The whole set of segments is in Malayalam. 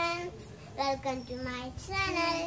friends, welcome to my channel.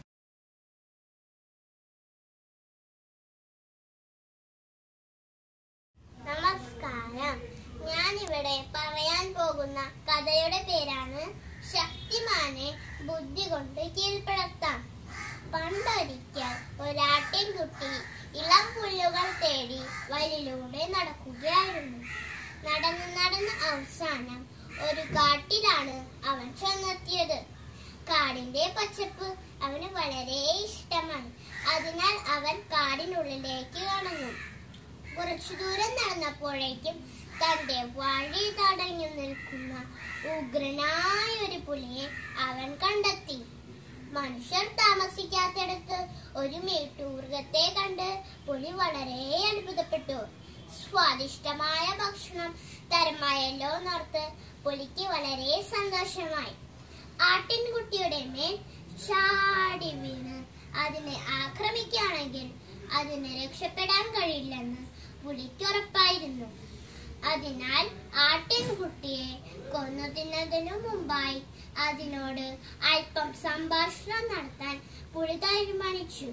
നമസ്കാരം ഞാനിവിടെ പറയാൻ പോകുന്ന കഥയുടെ പേരാണ് ശക്തിമാനെ ബുദ്ധി കൊണ്ട് കീഴ്പ്പെടുത്താം പണ്ടൊരിക്കൽ ഒരാട്ടിൻകുട്ടി ഇളം പുല്ലുകൾ തേടി വയലിലൂടെ നടക്കുകയായിരുന്നു നടന്ന് നടന്ന് അവസാനം ഒരു കാട്ടിലാണ് അവൻ ചെന്നെത്തിയത് കാടിന്റെ പച്ചപ്പ് അവന് വളരെ ഇഷ്ടമായി അതിനാൽ അവൻ കാടിനുള്ളിലേക്ക് കടന്നു കുറച്ചു ദൂരം നടന്നപ്പോഴേക്കും തന്റെ വഴി തടഞ്ഞു നിൽക്കുന്ന ഉഗ്രനായ ഒരു പുലിയെ അവൻ കണ്ടെത്തി മനുഷ്യർ താമസിക്കാത്തിടത്ത് ഒരു മേട്ടൂർഗത്തെ കണ്ട് പുലി വളരെ അത്ഭുതപ്പെട്ടു സ്വാദിഷ്ടമായ ഭക്ഷണം തരമായല്ലോ എന്നോർത്ത് പുലിക്ക് വളരെ സന്തോഷമായി ആട്ടിൻകുട്ടിയുടെ മേൽ ചാടി വീണ് അതിനെ ആക്രമിക്കുകയാണെങ്കിൽ അതിന് രക്ഷപ്പെടാൻ കഴിയില്ലെന്ന് പുലിക്ക് ഉറപ്പായിരുന്നു അതിനാൽ ആട്ടിൻകുട്ടിയെ കൊന്നു തിന്നതിനു മുമ്പായി അതിനോട് അല്പം സംഭാഷണം നടത്താൻ പുലി തീരുമാനിച്ചു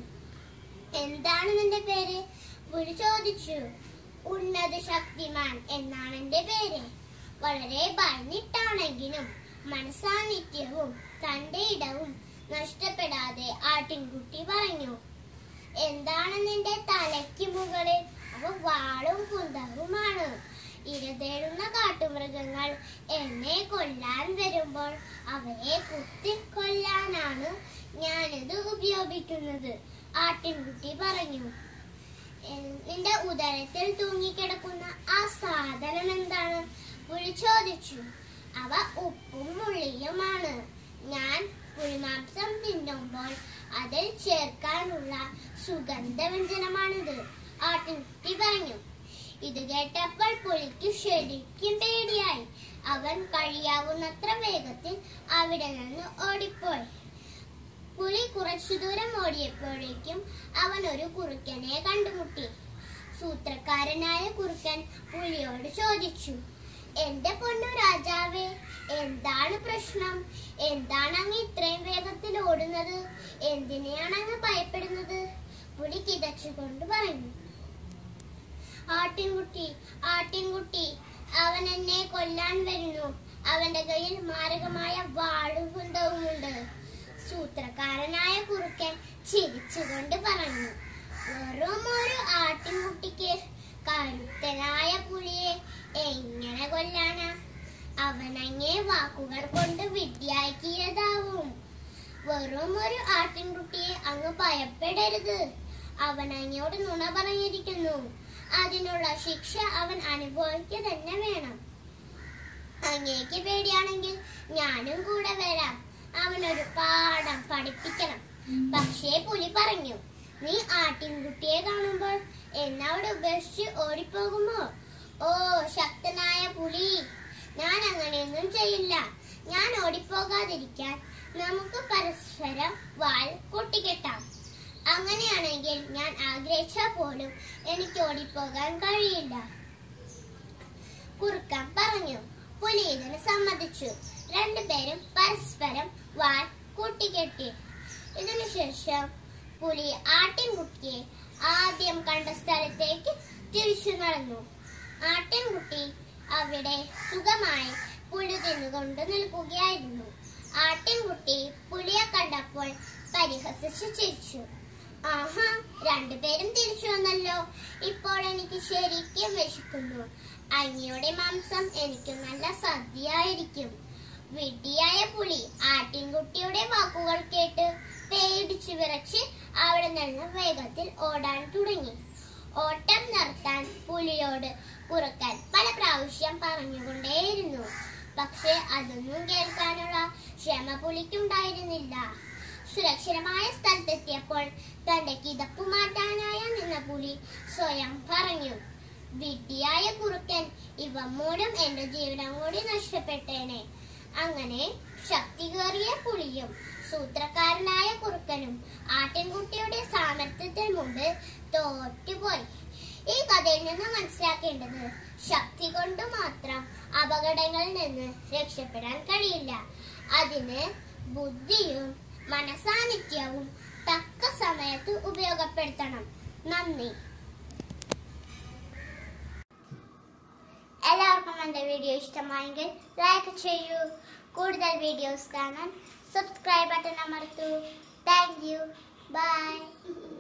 എന്താണ് നിന്റെ പേര് പുലി ചോദിച്ചു ഉന്നത ശക്തിമാൻ എന്നാണ് എന്റെ പേര് വളരെ ഭയന്നിട്ടാണെങ്കിലും മനസാന്നിധ്യവും തന്റെ ഇടവും നഷ്ടപ്പെടാതെ ആട്ടിൻകുട്ടി പറഞ്ഞു എന്താണ് നിന്റെ തലയ്ക്ക് മുകളിൽ അവ വാളും കുന്തവുമാണ് ഇരതേടുന്ന കാട്ടുമൃഗങ്ങൾ എന്നെ കൊല്ലാൻ വരുമ്പോൾ അവയെ കുത്തി കൊല്ലാനാണ് ഞാനിത് ഉപയോഗിക്കുന്നത് ആട്ടിൻകുട്ടി പറഞ്ഞു "എ- നിന്റെ ഉദരത്തിൽ തൂങ്ങിക്കിടക്കുന്ന ആ സാധനം എന്താണ് പുലി ചോദിച്ചു അവ ഉപ്പും മുള്ളിയുമാണ് ഞാൻ പുളിമാംസം തിന്നുമ്പോൾ അതിൽ ചേർക്കാനുള്ള സുഗന്ധവ്യഞ്ജനമാണിത് ആട്ടിൻകുട്ടി പറഞ്ഞു ഇത് കേട്ടപ്പോൾ പുലിക്ക് ശരിക്കും പേടിയായി അവൻ കഴിയാവുന്നത്ര വേഗത്തിൽ അവിടെ നിന്ന് ഓടിപ്പോയി പുലി കുറച്ചു ദൂരം ഓടിയപ്പോഴേക്കും അവൻ ഒരു കുറുക്കനെ കണ്ടുമുട്ടി സൂത്രക്കാരനായ കുറുക്കൻ പുലിയോട് ചോദിച്ചു എന്റെ പൊന്നു രാജാവേ എന്താണ് പ്രശ്നം എന്താണ് അങ്ങ് ഇത്രയും വേഗത്തിൽ ഓടുന്നത് എന്തിനെയാണ് അങ്ങ് ഭയപ്പെടുന്നത് പുലി കിതച്ചുകൊണ്ട് പറഞ്ഞു ആട്ടിൻകുട്ടി ആട്ടിൻകുട്ടി അവൻ എന്നെ കൊല്ലാൻ വരുന്നു അവന്റെ കയ്യിൽ മാരകമായ വാളും കുന്തവുമുണ്ട് സൂത്രക്കാരനായ കുറുക്കൻ ചിരിച്ചുകൊണ്ട് പറഞ്ഞു വെറും ഒരു ആട്ടിൻകുട്ടിക്ക് കരുത്തനായ പുലിയെ എങ്ങനെ കൊല്ലാനാ അവനങ്ങേ വാക്കുകൾ കൊണ്ട് വിദ്യാക്കിയതാവും വെറും ഒരു ആട്ടിൻകുട്ടിയെ അങ്ങ് ഭയപ്പെടരുത് അവൻ അങ്ങോട് നുണ പറഞ്ഞിരിക്കുന്നു അതിനുള്ള ശിക്ഷ അവൻ അനുഭവിക്കുക തന്നെ വേണം അങ്ങേക്ക് പേടിയാണെങ്കിൽ ഞാനും കൂടെ വരാം അവനൊരു പാഠം പഠിപ്പിക്കണം പക്ഷേ പുലി പറഞ്ഞു നീ ആട്ടിൻകുട്ടിയെ കാണുമ്പോൾ എന്നെ അവിടെ ഉപേക്ഷിച്ച് ഓടിപ്പോകുമോ ഓ ശക്തനായ പുലി ഞാൻ അങ്ങനെയൊന്നും ചെയ്യില്ല ഞാൻ ഓടിപ്പോകാതിരിക്കാൻ നമുക്ക് പരസ്പരം വാൽ കൂട്ടിക്കെട്ടാം അങ്ങനെയാണെങ്കിൽ ഞാൻ ആഗ്രഹിച്ചാൽ പോലും എനിക്ക് ഓടിപ്പോകാൻ കഴിയില്ല കുറുക്കൻ പറഞ്ഞു പുലി ഇതിന് സമ്മതിച്ചു രണ്ടുപേരും പരസ്പരം വാൽ കൂട്ടിക്കെട്ടി ഇതിനുശേഷം പുലി ആട്ടിൻകുട്ടിയെ ആദ്യം കണ്ട സ്ഥലത്തേക്ക് തിരിച്ചു നടന്നു ആട്ടിൻകുട്ടി അവിടെ സുഖമായി പുലി തിന്നുകൊണ്ട് നിൽക്കുകയായിരുന്നു ആട്ടിൻകുട്ടി പുലിയെ കണ്ടപ്പോൾ പരിഹസിച്ചു ചിരിച്ചു ആഹാ രണ്ടുപേരും തിരിച്ചു വന്നല്ലോ ഇപ്പോൾ എനിക്ക് ശരിക്കും വിശക്കുന്നു അങ്ങയുടെ മാംസം എനിക്ക് നല്ല സദ്യയായിരിക്കും വിഡ്ഢിയായ പുലി ആട്ടിൻകുട്ടിയുടെ വാക്കുകൾ കേട്ട് പേടിച്ചു വിറച്ച് അവിടെ നിന്ന് വേഗത്തിൽ ഓടാൻ തുടങ്ങി ഓട്ടം നിർത്താൻ പുലിയോട് കുറുക്കൻ പല പ്രാവശ്യം പറഞ്ഞുകൊണ്ടേയിരുന്നു പക്ഷെ അതൊന്നും കേൾക്കാനുള്ള ക്ഷമ പുലിക്കുണ്ടായിരുന്നില്ല സുരക്ഷിതമായ സ്ഥലത്തെത്തിയപ്പോൾ തന്റെ കിതപ്പ് മാറ്റാനായ നിന്ന പുലി സ്വയം പറഞ്ഞു വിഡ്ഢിയായ കുറുക്കൻ ഇവ മൂലം എന്റെ ജീവനം കൂടി നഷ്ടപ്പെട്ടേനെ അങ്ങനെ ശക്തി കയറിയ പുലിയും സൂത്രക്കാരനായ കുറുക്കനും ആട്ടിൻകുട്ടിയുടെ സാമർത്ഥ്യത്തിൽ മുമ്പ് തോറ്റുപോയി ഈ കഥയിൽ നിന്ന് മനസ്സിലാക്കേണ്ടത് ശക്തി കൊണ്ട് മാത്രം അപകടങ്ങളിൽ നിന്ന് രക്ഷപ്പെടാൻ കഴിയില്ല അതിന് ബുദ്ധിയും മനസാന്നിധ്യവും തക്ക സമയത്ത് ഉപയോഗപ്പെടുത്തണം നന്ദി എല്ലാവർക്കും എൻ്റെ വീഡിയോ ഇഷ്ടമായെങ്കിൽ ലൈക്ക് ചെയ്യൂ കൂടുതൽ വീഡിയോസ് കാണാൻ സബ്സ്ക്രൈബ് ബട്ടൺ അമർത്തൂ താങ്ക് യു ബൈ